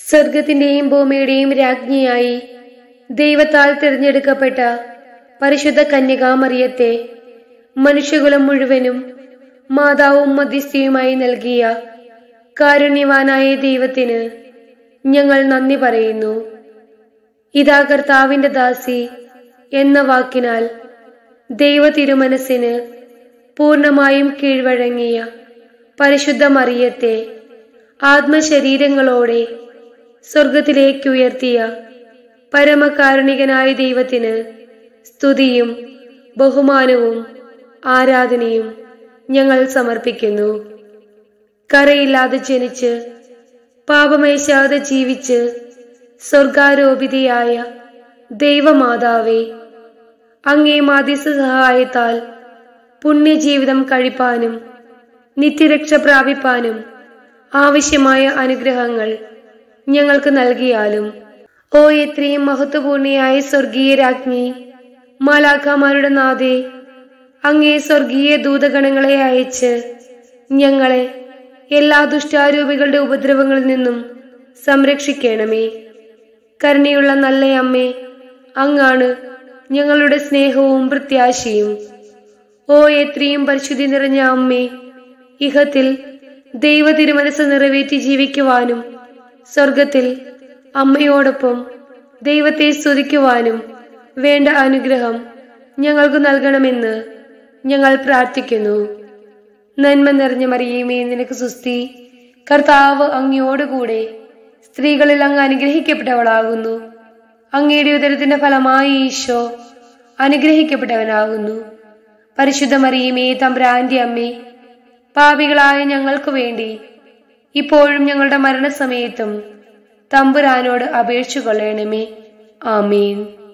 സ്വർഗത്തിന്റെയും ഭൂമിയുടെയും രാജ്ഞിയായി ദൈവത്താൽ തിരഞ്ഞെടുക്കപ്പെട്ട പരിശുദ്ധ കന്യകാമറിയത്തെ മനുഷ്യകുലം മുഴുവനും മാതാവും മധ്യസ്ഥയുമായി നൽകിയ കാരുണ്യവാനായ ദൈവത്തിന് ഞങ്ങൾ നന്ദി പറയുന്നു ഇതാ കർത്താവിന്റെ ദാസി എന്ന വാക്കിനാൽ ദൈവ തിരുമനസ്സിന് പൂർണ്ണമായും കീഴ്വഴങ്ങിയ പരിശുദ്ധ മറിയത്തെ ആത്മശരീരങ്ങളോടെ സ്വർഗത്തിലേക്ക് ഉയർത്തിയ പരമകാരുണികനായ ദൈവത്തിന് സ്തുതിയും ബഹുമാനവും ആരാധനയും ഞങ്ങൾ സമർപ്പിക്കുന്നു കരയില്ലാതെ ജനിച്ച് പാപമേശാതെ ജീവിച്ച് സ്വർഗാരോപിതയായ ദൈവമാതാവേ അങ്ങേ മാധ്യസ്ഥ സഹായത്താൽ പുണ്യജീവിതം കഴിപ്പാനും നിത്യരക്ഷ പ്രാപിപ്പാനും ആവശ്യമായ അനുഗ്രഹങ്ങൾ ഞങ്ങൾക്ക് നൽകിയാലും ഓ എത്രയും മഹത്വപൂർണിയായ സ്വർഗീയ രാജ്ഞി മാലാഖമാരുടെ നാഥേ അങ്ങേ സ്വർഗീയ ദൂതഗണങ്ങളെ അയച്ച് ഞങ്ങളെ എല്ലാ ദുഷ്ടാരൂപികളുടെ ഉപദ്രവങ്ങളിൽ നിന്നും സംരക്ഷിക്കണമേ കരുണയുള്ള നല്ല അമ്മേ അങ്ങാണ് ഞങ്ങളുടെ സ്നേഹവും പ്രത്യാശയും ഓ എത്രയും പരിശുദ്ധി നിറഞ്ഞ അമ്മേ ഇഹത്തിൽ ദൈവ തിരുമനസ് നിറവേറ്റി ജീവിക്കുവാനും സ്വർഗത്തിൽ അമ്മയോടൊപ്പം ദൈവത്തെ സ്തുതിക്കുവാനും വേണ്ട അനുഗ്രഹം ഞങ്ങൾക്ക് നൽകണമെന്ന് ഞങ്ങൾ പ്രാർത്ഥിക്കുന്നു നന്മ നിറഞ്ഞ മറിയുമേ നിനക്ക് സുസ്തി കർത്താവ് അങ്ങയോടുകൂടെ സ്ത്രീകളിൽ അങ്ങ് അനുഗ്രഹിക്കപ്പെട്ടവളാകുന്നു അങ്ങയുടെ ഉദരത്തിന്റെ ഫലമായി ഈശോ അനുഗ്രഹിക്കപ്പെട്ടവനാകുന്നു പരിശുദ്ധ മറിയുമേ തമ്പ്രാന്റെ അമ്മേ പാപികളായ ഞങ്ങൾക്ക് വേണ്ടി ഇപ്പോഴും ഞങ്ങളുടെ മരണസമയത്തും തമ്പുരാനോട് അപേക്ഷ കൊള്ളണമേ ആമീൻ